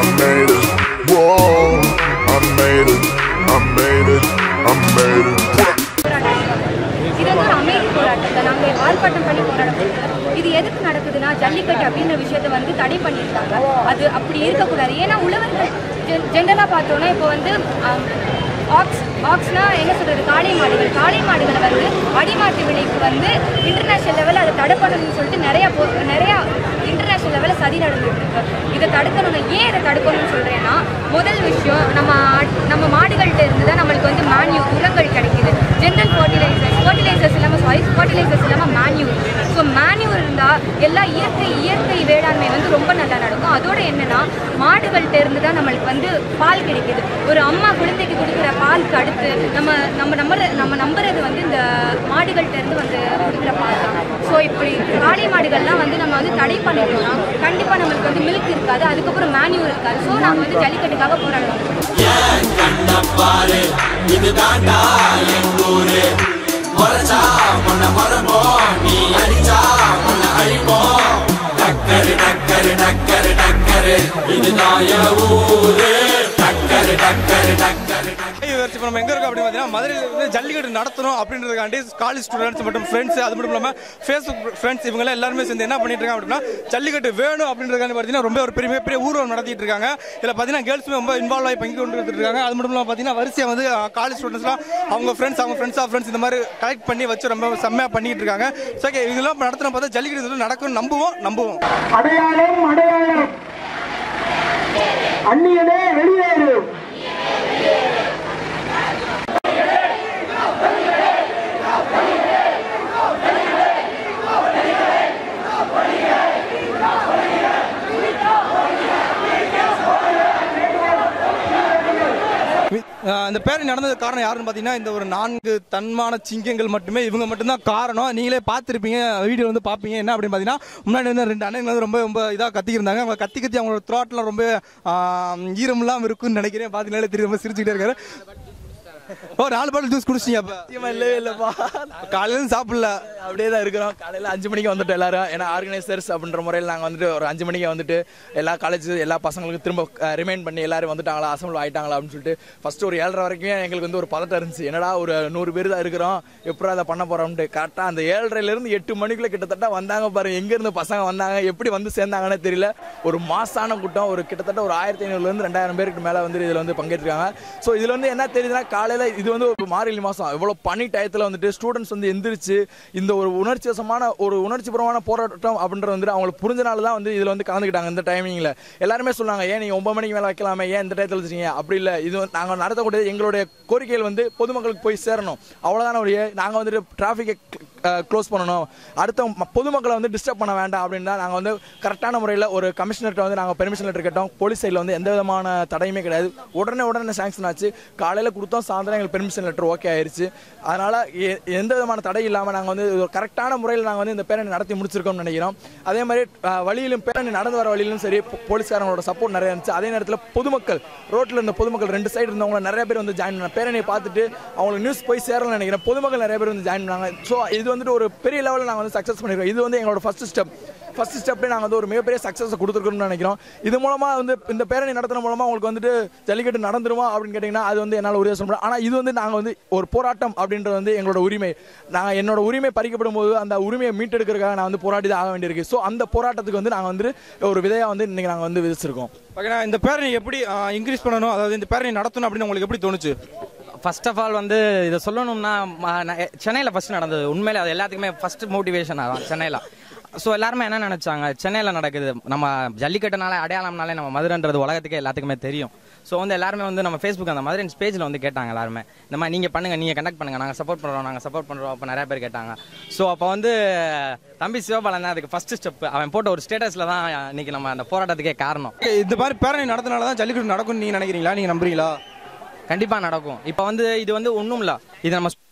made it. Whoa, I made it. I made it. I made it. இது வந்து ஒரு அமைதி போராட்டம் தான் நாங்கள் ஆர்ப்பாட்டம் பண்ணி போராட்டம் இது எதுக்கு நடக்குதுன்னா ஜல்லிக்கட்டு அப்படின்ற விஷயத்தை வந்து தடை பண்ணியிருக்காங்க அது அப்படி இருக்கக்கூடாது ஏன்னா உழவர்கள் ஜென்ரலாக பார்த்தோன்னா இப்போ வந்து ஆக்ஸ் ஆக்ஸ்னா என்ன சொல்கிறது காளை மாடுகள் காளை மாடுகளை வந்து அடிமாட்டு விலைக்கு வந்து இன்டர்நேஷ்னல் லெவலில் அதை தடை பண்ணணும்னு சொல்லிட்டு நிறையா போ நிறையா இன்டர்நேஷ்னல் லெவலில் சதி நடந்துட்டு இருக்கு இதை தடுக்கணும்னா ஏன் இதை தடுக்கணும்னு சொல்கிறேன்னா முதல் விஷயம் நம்ம ஆட்- நம்ம மாடுகள்கிட்ட இருந்து தான் நம்மளுக்கு வந்து மேன்யூ உரங்கள் கிடைக்குது ஜென்ரல் ஃபர்டிலைசர்ஸ் ஃபர்டிலைசர்ஸ் இல்லாமல் சாரி ஃபர்டிலைசர்ஸ் இல்லாமல் மேன்யூ ஸோ மேன்யூ இருந்தால் எல்லா இயற்கை இயற்கை வேளாண்மை வந்து ரொம்ப நல்லா நடக்கும் அதோட என்னன்னா மாடுகள்கிட்ட இருந்து தான் நம்மளுக்கு வந்து பால் கிடைக்குது ஒரு அம்மா குழந்தைக்கு கொடுக்குற பாலுக்கு அடுத்து நம்ம நம்ம நம்புற நம்ம நம்புறது வந்து இந்த மாடுகள்கிட்ட இருந்து வந்து கொடுக்குற பால் தான் ஸோ இப்படி காளை மாடுகள்லாம் வந்து நம்ம வந்து தடை பண்ணிட்டோம்னா கண்டிப்பாக நம்மளுக்கு வந்து மில்க் இருக்காது அதுக்கப்புறம் மேன்யூ இருக்காது ஸோ நாங்கள் வந்து ஜல்லிக்கட்டுக்காக போராடுவோம் பாரு இதுதான்டா என் ஊரு முறைச்சா உன்னை மரபோம் நீ அடிச்சா உன்னை அழிப்போம் டக்கரு டக்கரு டக்கரு டக்கரு இதுதான் என் ஊரு டக்கரு டக்கரு டக்கரு இப்போ நம்ம எங்கே இருக்கோம் அப்படின்னு பார்த்தீங்கன்னா மதுரையில் வந்து ஜல்லிக்கட்டு நடத்தணும் அப்படின்றதுக்காண்டி காலேஜ் ஸ்டூடெண்ட்ஸ் மற்றும் ஃப்ரெண்ட்ஸ் அது மட்டும் இல்லாமல் ஃபேஸ்புக் ஃப்ரெண்ட்ஸ் இவங்கெல்லாம் எல்லாருமே சேர்ந்து என்ன பண்ணிட்டு இருக்காங்க அப்படின்னா ஜல்லிக்கட்டு வேணும் அப்படின்றதுக்காண்டி பார்த்தீங்கன்னா ரொம்ப ஒரு பெரிய பெரிய ஊர்வலம் நடத்திட்டு இருக்காங்க இதில் பார்த்தீங்கன்னா கேர்ள்ஸுமே ரொம்ப இன்வால்வ் ஆகி பங்கு கொண்டு வந்துட்டு இருக்காங்க அது மட்டும் இல்லாமல் பார்த்தீங்கன்னா வரிசையாக வந்து காலேஜ் ஸ்டூடெண்ட்ஸ்லாம் அவங்க ஃப்ரெண்ட்ஸ் அவங்க ஃப்ரெண்ட்ஸ் ஆஃப் ஃப்ரெண்ட்ஸ் இந்த மாதிரி கலெக்ட் பண்ணி வச்சு ரொம்ப செம்மையாக பண்ணிட்டு இருக்காங்க ஸோ ஓகே இதெல்லாம் நடத்தின பார்த்தா ஜல்லிக்கட்டு இதெல்லாம் நடக்கும் நம்புவோம் நம்புவோம் அடையாளம் அடையாளம் அந்நியனே வெளியேறு ஆஹ் இந்த பேரணி நடந்தது காரணம் யாருன்னு பார்த்தீங்கன்னா இந்த ஒரு நான்கு தன்மான சிங்கங்கள் மட்டுமே இவங்க மட்டும்தான் காரணம் நீங்களே பார்த்துருப்பீங்க வீடியோ வந்து பார்ப்பீங்க என்ன அப்படின்னு பார்த்தீங்கன்னா முன்னாடி வந்து ரெண்டு அண்ணன் வந்து ரொம்ப ரொம்ப இதாக கத்திக்கிருந்தாங்க அவங்க கத்தி கத்தி அவங்களோட த்ராட்லாம் ரொம்ப ஆஹ், ஈரமெல்லாம் இருக்குன்னு நினைக்கிறேன் பார்த்தீங்கன்னாலே தெரியும் ரொம்ப சிரிச்சுக்கிட்டே இருக்காரு ஓ நாலு பாட்டில் ஜூஸ் குடிச்சிட்டீங்க அப்போ சத்தியமா இல்லவே இல்லப்பா காலையில சாப்பிடல அப்படியே தான் இருக்கிறோம் காலையில் அஞ்சு மணிக்கு வந்துட்டு எல்லாரும் ஏன்னா ஆர்கனைசர்ஸ் அப்படின்ற முறையில் நாங்கள் வந்துட்டு ஒரு அஞ்சு மணிக்கு வந்துட்டு எல்லா காலேஜ் எல்லா பசங்களுக்கும் திரும்ப ரிமைண்ட் பண்ணி எல்லாரும் வந்துட்டாங்களா அசம்பிள் ஆயிட்டாங்களா அப்படின்னு சொல்லிட்டு ஃபர்ஸ்ட் ஒரு ஏழரை வரைக்கும் எங்களுக்கு வந்து ஒரு பதட்டம் இருந்துச்சு என்னடா ஒரு நூறு பேர் தான் இருக்கிறோம் எப்படி அதை பண்ண போறோம்ட்டு கரெக்டாக அந்த ஏழரைலேருந்து எட்டு மணிக்குள்ள கிட்டத்தட்ட வந்தாங்க பாருங்க எங்கேருந்து பசங்க வந்தாங்க எப்படி வந்து சேர்ந்தாங்கன்னு தெரியல ஒரு மாசான கூட்டம் ஒரு கிட்டத்தட்ட ஒரு ஆயிரத்தி ஐநூறுலேருந்து ரெண்டாயிரம் பேருக்கு மேலே வந்து இதில் வந்து பங்கேற்றிருக்காங்க ஸோ இதில் வந்து என்ன தெரியுதுன்னா காலையில் இது வந்து ஒரு மார்கழி மாதம் இவ்வளோ பனி டயத்தில் வந்துட்டு ஸ்டூடெண்ட்ஸ் வந்து எந்திரிச்சு இந்த ஒரு உணர்ச்சி வசமான ஒரு உணர்ச்சிபூர்வமான போராட்டம் அப்படின்றது வந்துட்டு அவங்களுக்கு புரிஞ்சனால தான் வந்து இதில் வந்து கலந்துக்கிட்டாங்க இந்த டைமிங்கில் எல்லாருமே சொன்னாங்க ஏன் நீங்கள் ஒன்பது மணிக்கு மேலே வைக்கலாமே ஏன் இந்த டயத்தில் வச்சுக்கீங்க அப்படி இல்லை இது வந்து நாங்கள் நடத்தக்கூடிய எங்களுடைய கோரிக்கைகள் வந்து பொதுமக்களுக்கு போய் சேரணும் அவ்வளோதான ஒழிய நாங்கள் வந்துட்டு டிராஃபிக்கை க்ளோஸ் பண்ணணும் அடுத்த ம- பொதுமக்களை வந்து டிஸ்டர்ப் பண்ண வேண்டாம் அப்படின்னு தான் நாங்கள் வந்து கரெக்டான முறையில் ஒரு கமிஷனர்கிட்ட வந்து நாங்கள் பெர்மிஷன் லெட்டர் கேட்டோம் போலீஸ் சைடில் வந்து எந்த விதமான தடையுமே கிடையாது உடனே உடனே சாங்ஷன் ஆச்சு காலையில் கொடுத்தோம் சாயந்தரம் எங்களுக்கு பெர்மிஷன் லெட்டர் ஓகே ஆயிருச்சு அதனால் எந்த விதமான தடை இல்லாமல் நாங்கள் வந்து ஒரு கரெக்டான முறையில் நாங்கள் வந்து இந்த பேரணி நடத்தி முடிச்சிருக்கோம்னு நினைக்கிறோம் அதே மாதிரி அஹ், வழியிலும் பேரணி நடந்து வர வழியிலும் சரி போ- போலீஸ்காரங்களோட சப்போர்ட் நிறைய இருந்துச்சு அதே நேரத்தில் பொதுமக்கள் ரோட்டில் இருந்த பொதுமக்கள் ரெண்டு சைடு இருந்தவங்க நிறைய பேர் வந்து ஜாயின் பண்ணாங்க பேரணியை பார்த்துட்டு அவங்களுக்கு நியூஸ் போய் சேரலன்னு நினைக்கிறேன் பொதுமக்கள் நிறைய பேர் வந்து ஜாயின் பண்ணாங்க ஸோ இது வந்துட்டு ஒரு பெரிய லெவலில் நாங்கள் வந்து சக்ஸஸ் பண்ணியிருக்கோம் இது வந்து எங்களோட ஃபர்ஸ்ட் ஸ்டெப் ஃபர்ஸ்ட் ஸ்டெப்லேயே நாங்கள் வந்து ஒரு மிகப்பெரிய சக்ஸஸ் கொடுத்துருக்கோம்னு நினைக்கிறோம் இது மூலமாக வந்து இந்த பேரணி நடத்துன மூலமாக உங்களுக்கு வந்துட்டு ஜல்லிக்கட்டு நடந்துருமா அப்படின்னு கேட்டிங்கன்னா அது வந்து என்னால் உறுதியாக சொல்ல முடியும் ஆனால் இது வந்து நாங்கள் வந்து ஒரு போராட்டம் அப்படின்றது வந்து எங்களோட உரிமை நாங்கள் என்னோட உரிமை பறிக்கப்படும் போது அந்த உரிமையை மீட்டெடுக்கிறதுக்காக நான் வந்து போராடி தான் ஆக வேண்டியிருக்கு ஸோ அந்த போராட்டத்துக்கு வந்து நாங்கள் வந்து ஒரு விதையாக வந்து இன்னைக்கு நாங்கள் வந்து விதிச்சிருக்கோம் ஓகேண்ணா இந்த பேரணி எப்படி இன்க்ரீஸ் பண்ணணும் அதாவது இந்த பேரணி நடத்தணும் அப்படின்னு உங்களுக்கு எப்படி தோணுச்சு ஃபர்ஸ்ட் ஆஃப் ஆல் வந்து இதை சொல்லணும்னா சென்னையில் ஃபர்ஸ்ட் நடந்தது உண்மையிலே அது எல்லாத்துக்குமே ஃபர்ஸ்ட் மோட்டிவேஷன் ஆகும் சென்னையில் ஸோ எல்லாருமே என்ன நினைச்சாங்க சென்னையில் நடக்குது நம்ம ஜல்லிக்கட்டுனால அடையாளம்னாலே நம்ம மதுரைன்றது உலகத்துக்கே எல்லாத்துக்குமே தெரியும் ஸோ வந்து எல்லாருமே வந்து நம்ம ஃபேஸ்புக் அந்த மதுரை பேஜில் வந்து கேட்டாங்க எல்லாருமே இந்த மாதிரி நீங்கள் பண்ணுங்கள் நீங்கள் கண்டக்ட் பண்ணுங்கள் நாங்கள் சப்போர்ட் பண்ணுறோம் நாங்கள் சப்போர்ட் பண்ணுறோம் அப்போ நிறைய பேர் கேட்டாங்க ஸோ அப்போ வந்து தம்பி சிவபாலன் தான் அதுக்கு ஃபர்ஸ்ட் ஸ்டெப் அவன் போட்ட ஒரு ஸ்டேட்டஸில் தான் இன்னைக்கு நம்ம அந்த போராட்டத்துக்கே காரணம் Okay, இந்த மாதிரி பேரணி நடத்தினால தான் ஜல்லிக்கட்டு நடக்கும்னு நீங்க நினைக்கிறீங்களா நீங்க நம்புறீங்களா கண்டிப்பாக நடக்கும் இப்போ வந்து இது வந்து ஒன்றும் இல்லை இது நம்ம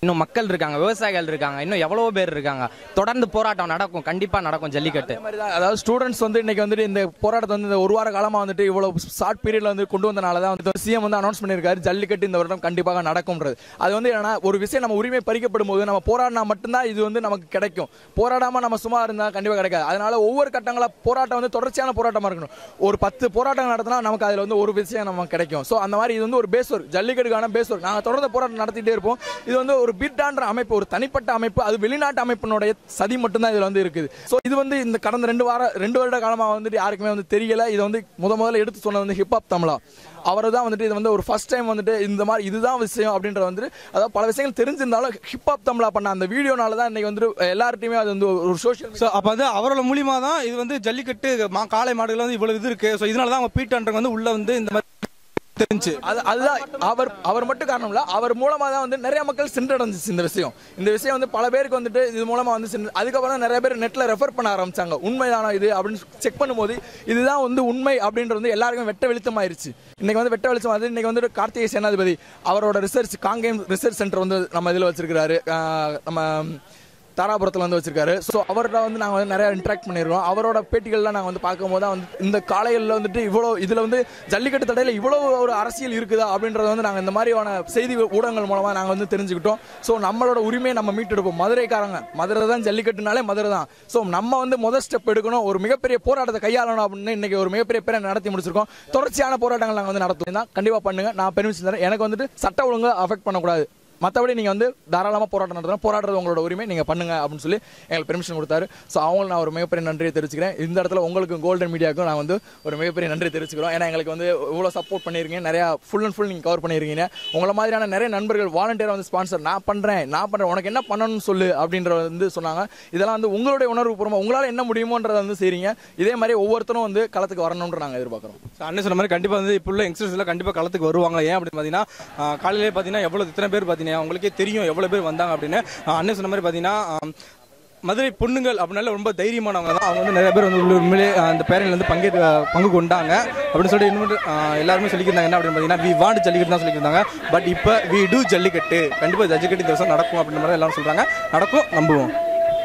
இன்னும் மக்கள் இருக்காங்க விவசாயிகள் இருக்காங்க இன்னும் எவ்வளவோ பேர் இருக்காங்க தொடர்ந்து போராட்டம் நடக்கும் கண்டிப்பா நடக்கும் ஜல்லிக்கட்டு அதே மாதிரி தான் அதாவது ஸ்டூடெண்ட்ஸ் வந்து இன்னைக்கு வந்துட்டு இந்த போராட்டத்தை வந்து இந்த ஒரு வார காலமா வந்துட்டு இவ்வளவு ஷார்ட் பீரியட்ல வந்து கொண்டு வந்தனால தான் வந்து சிஎம் வந்து அனௌன்ஸ் பண்ணியிருக்காரு ஜல்லிக்கட்டு இந்த வருடம் கண்டிப்பாக நடக்கும்ன்றது அது வந்து என்னன்னா ஒரு விஷயம் நம்ம உரிமை பறிக்கப்படும் போது நம்ம போராடினா மட்டும்தான் இது வந்து நமக்கு கிடைக்கும் போராடாம நம்ம சும்மா இருந்தா கண்டிப்பா கிடைக்காது அதனால ஒவ்வொரு கட்டங்களா போராட்டம் வந்து தொடர்ச்சியான போராட்டமா இருக்கணும் ஒரு பத்து போராட்டம் நடத்தினா நமக்கு அதுல வந்து ஒரு விஷயம் நமக்கு கிடைக்கும் ஸோ அந்த மாதிரி இது வந்து ஒரு பேஸ் ஒர்க் ஜல்லிக்கட்டுக்கான பேஸ் ஒர்க் நாங்கள் தொடர்ந்து போராட்டம் நடத்திட்டே இருப்போம் இது வந்து ஒரு பிட்டான்ற அமைப்பு ஒரு தனிப்பட்ட அமைப்பு அது வெளிநாட்டு அமைப்பினுடைய சதி மட்டும்தான் இதுல வந்து இருக்குது ஸோ இது வந்து இந்த கடந்த ரெண்டு வாரம் ரெண்டு வருட காலமாக வந்துட்டு யாருக்குமே வந்து தெரியல இது வந்து முத முதல்ல எடுத்து சொன்னது வந்து ஹிப்ஹாப் தமிழா அவர் தான் வந்துட்டு இது வந்து ஒரு ஃபர்ஸ்ட் டைம் வந்துட்டு இந்த மாதிரி இதுதான் விஷயம் அப்படின்றது வந்துட்டு அதாவது பல விஷயங்கள் தெரிஞ்சிருந்தாலும் ஹிப்ஹாப் தமிழா பண்ண அந்த வீடியோனால தான் இன்னைக்கு வந்துட்டு எல்லார்ட்டையுமே அது வந்து ஒரு சோஷியல் ஸோ அப்போ வந்து அவரோட மூலியமா தான் இது வந்து ஜல்லிக்கட்டு மா காளை மாடுகள் வந்து இவ்வளவு இது இருக்கு ஸோ இதனால தான் அவங்க பீட் வந்து உள்ள வந்து இந்த மாதிரி தெரிஞ்சு அது அதுதான் அவர் அவர் மட்டும் காரணம் இல்ல அவர் மூலமா தான் வந்து நிறைய மக்கள் சென்றடைஞ்சிச்சு இந்த விஷயம் இந்த விஷயம் வந்து பல பேருக்கு வந்துட்டு இது மூலமா வந்து சென்று அதுக்கப்புறம் தான் நிறைய பேர் நெட்ல ரெஃபர் பண்ண ஆரம்பிச்சாங்க உண்மைதானா இது அப்படின்னு செக் பண்ணும்போது இதுதான் வந்து உண்மை அப்படின்றது வந்து எல்லாருக்கும் வெட்ட வெளிச்சமாயிருச்சு இன்னைக்கு வந்து வெட்ட வெளிச்சம் அது இன்னைக்கு வந்து கார்த்திகை சேனாதிபதி அவரோட ரிசர்ச் காங்கேயம் ரிசர்ச் சென்டர் வந்து நம்ம இதில் வச்சிருக்கிறாரு ஆஹ் நம்ம தாராபுரத்தில் வந்து வச்சிருக்காரு ஸோ அவர்கிட்ட வந்து நாங்கள் வந்து நிறைய இன்ட்ராக்ட் பண்ணியிருக்கோம் அவரோட பேட்டிகள்லாம் நாங்கள் வந்து பார்க்கும்போது தான் வந்து இந்த காலையில் வந்துட்டு இவ்வளோ இதில் வந்து ஜல்லிக்கட்டு தடையில் இவ்வளோ ஒரு அரசியல் இருக்குதா அப்படின்றத வந்து நாங்கள் இந்த மாதிரியான செய்தி ஊடகங்கள் மூலமாக நாங்கள் வந்து தெரிஞ்சுக்கிட்டோம் ஸோ நம்மளோட உரிமையை நம்ம மீட்டெடுப்போம் மதுரைக்காரங்க மதுரை தான் ஜல்லிக்கட்டுனாலே மதுரை தான் ஸோ நம்ம வந்து முதல் ஸ்டெப் எடுக்கணும் ஒரு மிகப்பெரிய போராட்டத்தை கையாளணும் அப்படின்னு இன்னைக்கு ஒரு மிகப்பெரிய பேரை நடத்தி முடிச்சிருக்கோம் தொடர்ச்சியான போராட்டங்கள் நாங்கள் வந்து நடத்துவோம் தான் கண்டிப்பாக பண்ணுங்க நான் பெர்மிஷன் தரேன் எனக்கு வந்துட்டு சட்ட ஒழுங்கு அஃபெக்ட் பண்ணக்கூடாது மற்றபடி நீங்கள் வந்து தாராளமாக போராட்டம் நடத்தணும் போராடுறது உங்களோட உரிமை நீங்கள் பண்ணுங்க அப்படின்னு சொல்லி எங்களுக்கு பெர்மிஷன் கொடுத்தாரு ஸோ அவங்களுக்கு நான் ஒரு மிகப்பெரிய நன்றியை தெரிவிச்சுக்கிறேன் இந்த இடத்துல உங்களுக்கு கோல்டன் மீடியாவுக்கும் நான் வந்து ஒரு மிகப்பெரிய நன்றி தெரிவிச்சுக்கிறோம் ஏன்னா எங்களுக்கு வந்து இவ்வளோ சப்போர்ட் பண்ணியிருக்கீங்க நிறையா ஃபுல் அண்ட் ஃபுல் நீங்கள் கவர் பண்ணியிருக்கீங்க உங்களை மாதிரியான நிறைய நண்பர்கள் வாலண்டியராக வந்து ஸ்பான்சர் நான் பண்ணுறேன் நான் பண்ணுறேன் உனக்கு என்ன பண்ணணும்னு சொல்லு அப்படின்ற வந்து சொன்னாங்க இதெல்லாம் வந்து உங்களுடைய உணர்வு பூர்வமாக உங்களால் என்ன முடியுமோன்றதை வந்து செய்றீங்க இதே மாதிரி ஒவ்வொருத்தரும் வந்து களத்துக்கு வரணுன்ற நாங்கள் எதிர்பார்க்குறோம் ஸோ அண்ணன் சொன்ன மாதிரி கண்டிப்பாக வந்து இப்போ உள்ள யங்ஸ்டர்ஸ் எல்லாம் கண்டிப்பாக களத்துக்கு வருவாங்க ஏன் அப்படின்னு பார்த்தீங்கன்னா ஆஹ், காலையிலே பார்த்தீங்கன்னா எவ்வளோ இத்தனை பேர் பார்த்தீங்கன்னா உங்களுக்கே தெரியும் எவ்வளோ பேர் வந்தாங்க அப்படின்னு ஆஹ், அண்ணன் சொன்ன மாதிரி பார்த்தீங்கன்னா ஆம், மதுரை பொண்ணுங்கள் அப்படின்னால ரொம்ப தைரியமானவங்க தான் அவங்க வந்து நிறைய பேர் வந்து உள்ள உண்மையிலே ஆஹ், அந்த பேரணியில் வந்து பங்கே பங்கு கொண்டாங்க அப்படின்னு சொல்லி இன்னொரு ஆஹ், எல்லாருமே சொல்லியிருந்தாங்க என்ன அப்படின்னு பார்த்தீங்கன்னா வி வாண்ட் ஜல்லிக்கட்டு தான் சொல்லியிருந்தாங்க பட் இப்போ வி டூ ஜல்லிக்கட்டு கண்டிப்பாக ஜல்லிக்கட்டு இந்த வருஷம் நடக்கும் அப்படின்ற மாதிரி எல்லாரும் சொல்கிறாங்க நடக்கும் நம்புவோம்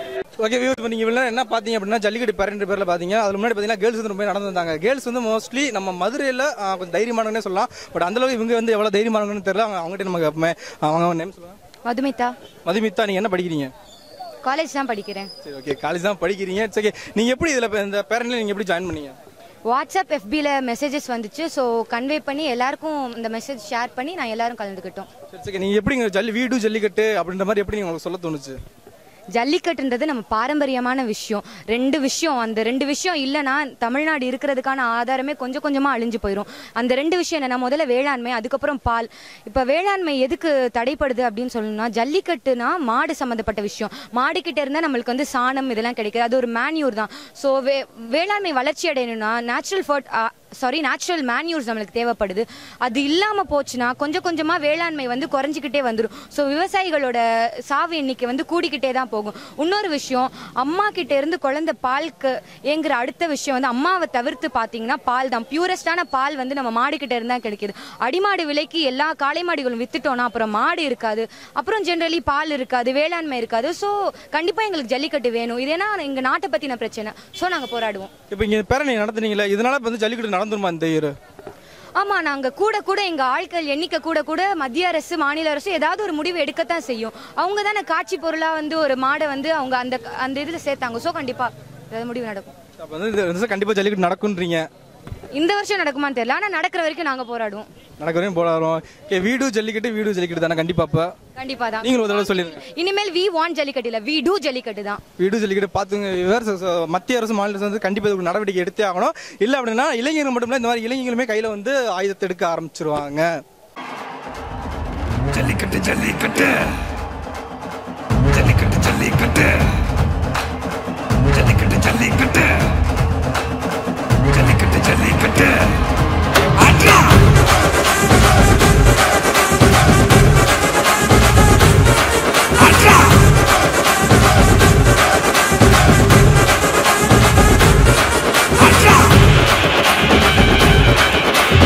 ஓகே வியூ இப்போ நீங்கள் இவ்வளோ என்ன பார்த்தீங்க அப்படின்னா ஜல்லிக்கட்டு பேரண்ட் பேரில் பார்த்தீங்க அதில் முன்னாடி பார்த்தீங்கன்னா கேர்ள்ஸ் வந்து ரொம்ப நடந்து வந்தாங்க கேர்ள்ஸ் வந்து மோஸ்ட்லி நம்ம மதுரையில் கொஞ்சம் தைரியமானவங்கன்னே சொல்லலாம் பட் அந்தளவுக்கு இவங்க வந்து எவ்வளோ தைரியமானவங்கன்னு தெரியல அவங்க அவங்ககிட்ட நமக்கு எப்பவுமே அவங்க நேம் சொல்லுவாங்க மதுமிதா மதுமிதா நீங்கள் என்ன படிக்கிறீங்க காலேஜ் தான் படிக்கிறேன் சரி ஓகே காலேஜ் தான் படிக்கிறீங்க சரி நீங்கள் எப்படி இதில் இந்த பேரண்ட்ல நீங்கள் எப்படி ஜாயின் பண்ணீங்க வாட்ஸ்அப் எஃபியில் மெசேஜஸ் வந்துச்சு ஸோ கன்வே பண்ணி எல்லாருக்கும் இந்த மெசேஜ் ஷேர் பண்ணி நான் எல்லாரும் கலந்துக்கிட்டோம் சரி சரி நீங்கள் எப்படிங்க ஜல்லி வீடு ஜல்லிக்கட்டு அப்படின்ற மாதிரி எப்படி உங்களுக்கு சொல்ல தோணுச்சு ஜல்லிக்கட்டுன்றது நம்ம பாரம்பரியமான விஷயம் ரெண்டு விஷயம் அந்த ரெண்டு விஷயம் இல்லைன்னா தமிழ்நாடு இருக்கிறதுக்கான ஆதாரமே கொஞ்சம் கொஞ்சமாக அழிஞ்சு போயிடும் அந்த ரெண்டு விஷயம் என்னன்னா முதல்ல வேளாண்மை அதுக்கப்புறம் பால் இப்போ வேளாண்மை எதுக்கு தடைப்படுது அப்படின்னு சொல்லணும்னா ஜல்லிக்கட்டுனா மாடு சம்மந்தப்பட்ட விஷயம் மாடு கிட்ட இருந்தால் நம்மளுக்கு வந்து சாணம் இதெல்லாம் கிடைக்குது அது ஒரு மேன்யூர் தான் ஸோ வே வேளாண்மை வளர்ச்சி அடையணும்னா நேச்சுரல் ஃபர்ட் சாரி நேச்சுரல் மேன்யூர்ஸ் நம்மளுக்கு தேவைப்படுது அது இல்லாமல் போச்சுன்னா கொஞ்சம் கொஞ்சமாக வேளாண்மை வந்து குறைஞ்சிக்கிட்டே வந்துடும் ஸோ விவசாயிகளோட சாவு எண்ணிக்கை வந்து கூடிக்கிட்டே தான் போகும் இன்னொரு விஷயம் அம்மா கிட்ட இருந்து குழந்தை பால்க்கு ஏங்குற அடுத்த விஷயம் வந்து அம்மாவை தவிர்த்து பார்த்தீங்கன்னா பால் தான் பியூரஸ்டான பால் வந்து நம்ம மாடு கிட்ட இருந்தால் கிடைக்குது அடிமாடு விலைக்கு எல்லா காளை மாடுகளும் வித்துட்டோம்னா அப்புறம் மாடு இருக்காது அப்புறம் ஜென்ரலி பால் இருக்காது வேளாண்மை இருக்காது ஸோ கண்டிப்பாக எங்களுக்கு ஜல்லிக்கட்டு வேணும் இது ஏன்னா எங்கள் நாட்டை பற்றின பிரச்சனை ஸோ நாங்கள் போராடுவோம் இப்போ இங்கே பேரணி நடத்துனீங்களே இதனால இப்ப வந்து ஜல்லிக்கட்டு நடந்துருமா இந்த இயர் ஆமா நாங்க கூட கூட எங்க ஆட்கள் எண்ணிக்கை கூட கூட மத்திய அரசு மாநில அரசு ஏதாவது ஒரு முடிவு எடுக்கத்தான் செய்யும் அவங்க தானே காட்சி பொருளா வந்து ஒரு மாடை வந்து அவங்க அந்த அந்த இதுல சேர்த்தாங்க சோ கண்டிப்பா ஏதாவது முடிவு நடக்கும் அப்போ வந்து இந்த வருஷம் கண்டிப்பாக ஜல்லிக்கட்டு நடக்குன்றீங்க இந்த வருஷம் நடக்குமான்னு தெரியல ஆனா நடக்கிற வரைக்கும் நாங்க போராடுவோம் நடக்க வரையும் போடாரோம் ஓகே வீடு ஜல்லிக்கட்டு வீடு ஜல்லிக்கட்டு தானே கண்டிப்பாக அப்போ கண்டிப்பா தான் நீங்களும் ஒரு தடவை சொல்லிடுங்க இனிமேல் வி வாண்ட் ஜல்லிக்கட்டு இல்ல வி டூ ஜல்லிக்கட்டு தான் வீடு ஜல்லிக்கட்டு பார்த்துங்க வேறு மத்திய அரசு மாநில அரசு வந்து கண்டிப்பாக இதுக்கு நடவடிக்கை எடுத்தே ஆகணும் இல்லை அப்படின்னா இளைஞர்கள் மட்டும் இல்லை இந்த மாதிரி இளைஞர்களுமே கையில் வந்து ஆயுதத்தை எடுக்க ஆரம்பிச்சிருவாங்க ஜல்லிக்கட்டு ஜல்லிக்கட்டு ஜல்லிக்கட்டு ஜல்லிக்கட்டு ஜல்லிக்கட்டு ஜல்லிக்கட்டு ஜல்லிக்கட்டு ஜல்லிக்கட்டு அட்ரா அட்ரா அட்ரா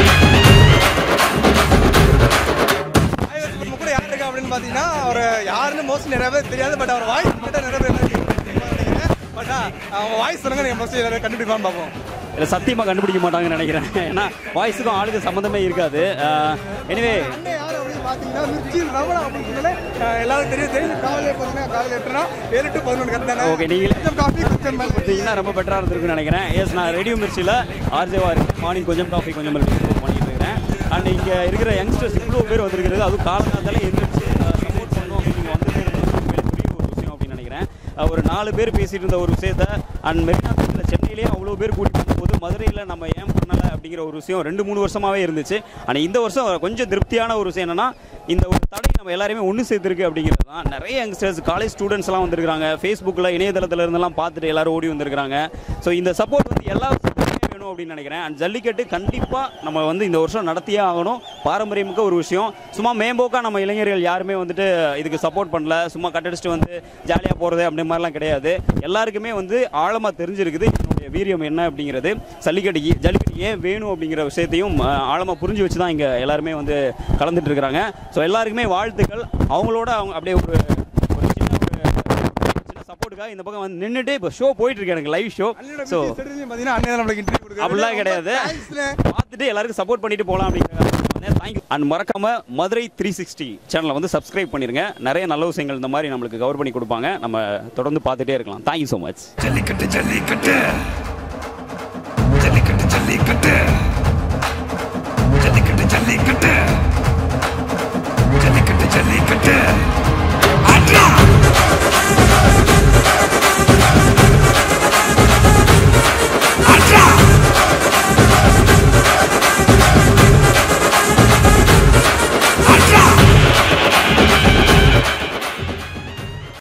நம்ம கூட யார் இருக்கா அப்படின்னு பார்த்தீங்கன்னா ஒரு யார் மோஸ்ட்லி நிறைய பேர் தெரியாது பட் அவர் வாய்ஸ் மட்டும் நிறைய பேர் பட் அவங்க வாய்ஸ் சொல்லுங்க நீங்கள் மோஸ்ட்லி நிறைய கண்டுபிடிப்பான்னு பார்ப்போம் இல்லை சத்தியமாக கண்டுபிடிக்க மாட்டாங்கன்னு நினைக்கிறேன் ஏன்னா வாய்ஸுக்கும் ஆளுக்கு சம்மந்தமே இருக்காது எனிவே அண்ணே யார் அப்படின்னு பார்த்தீங்கன்னா மிர்ச்சியில் ரமணா அப்படின்னு சொன்னாலே அஹ், எல்லாரும் தெரியும் தெரியும் காலையில் பார்த்தீங்கன்னா காலையில் எட்டுனா ஏழு டு பதினொன்று கத்தானே Okay, நீங்களே- கொஞ்சம் காஃபி கொஞ்சம் மேலே பார்த்தீங்கன்னா ரொம்ப பெட்டராக இருந்திருக்குன்னு நினைக்கிறேன் எஸ் நான் ரேடியோ மிர்ச்சியில் ஆர்ஜேவா இருக்கு மார்னிங் கொஞ்சம் காஃபி கொஞ்சம் மில்க் பண்ணிட்டு இருக்கிறேன் அண்ட் இங்கே இருக்கிற யங்ஸ்டர்ஸ் இவ்வளோ பேர் வந்திருக்கிறது அதுவும் காலங்காலத்தால எந்திரிச்சு சப்போர்ட் பண்ணணும் அப்படின்னு நீங்கள் வந்திருக்கிறது மிகப்பெரிய ஒரு விஷயம் அப்படின்னு நினைக்கிறேன் அஹ், ஒரு நாலு பேர் பேசிட்டு இருந்த ஒரு விஷயத்த அண்ட் மெரினா பீச்சில் சென்னையிலேயே அவ்வளோ பேர் கூட்டி போது மதுரையில் நம்ம ஏன் பண்ணலை அப்படிங்கிற ஒரு விஷயம் ரெண்டு மூணு வருஷமாவே இருந்துச்சு ஆனால் இந்த வருஷம் கொஞ்சம் திருப்தியான ஒரு விஷயம் என்னன்னா இந்த ஒரு தடை நம்ம எல்லாருமே ஒன்று சேர்த்துருக்கு அப்படிங்கிறது தான் நிறைய யங்ஸ்டர்ஸ் காலேஜ் ஸ்டூடெண்ட்ஸ்லாம் வந்திருக்காங்க ஃபேஸ்புக்கில் இணையதளத்தில் இருந்தெல்லாம் பார்த்துட்டு எல்லாரும் ஓடி வந்திருக்காங்க ஸோ இந்த சப்போர்ட் வந்து எல்லா வருஷத்துக்குமே வேணும் அப்படின்னு நினைக்கிறேன் அண்ட் ஜல்லிக்கட்டு கண்டிப்பாக நம்ம வந்து இந்த வருஷம் நடத்தியே ஆகணும் பாரம்பரியமிக்க ஒரு விஷயம் சும்மா மேம்போக்காக நம்ம இளைஞர்கள் யாருமே வந்துட்டு இதுக்கு சப்போர்ட் பண்ணல சும்மா கட்டடிச்சிட்டு வந்து ஜாலியாக போகிறது அப்படி மாதிரிலாம் கிடையாது எல்லாருக்குமே வந்து ஆழமாக தெரிஞ்சிருக்குது இதனுடைய வீரியம் என்ன அப்படிங்கிறது ஜல்லிக்கட்டு ஏ- ஜல்லிக்கட்டு ஏன் வேணும் அப்படிங்கிற விஷயத்தையும் ஆழமாக புரிஞ்சு வச்சு தான் இங்கே எல்லாருமே வந்து கலந்துட்டு இருக்கிறாங்க ஸோ எல்லாருக்குமே வாழ்த்துக்கள் அவங்களோட அவங்க அப்படியே ஒரு ஒரு சின்ன ஒரு சின்ன சப்போர்ட்டுக்காக இந்த பக்கம் வந்து நின்றுட்டு இப்போ ஷோ போயிட்டு இருக்கு எனக்கு லைவ் ஷோ ஸோ பார்த்தீங்கன்னா அண்ணே தான் நம்மளுக்கு இன்டர்வியூ கொடுக்குறாரு அப்படிலாம் கிடையாது பார்த்துட்டு எல்லாருக்கும் சப்போர்ட் பண்ணிட்டு போகலாம் அப்படிங்கிறத தேங்க்யூ அண்ட் மறக்காம மதுரை த்ரீ சிக்ஸ்டி சேனலை வந்து சப்ஸ்கிரைப் பண்ணிருங்க நிறைய நல்ல விஷயங்கள் இந்த மாதிரி நம்மளுக்கு கவர் பண்ணி கொடுப்பாங்க நம்ம தொடர்ந்து பார்த்துட்டே இருக்கலாம் thank you so much Jallikattu jallikattu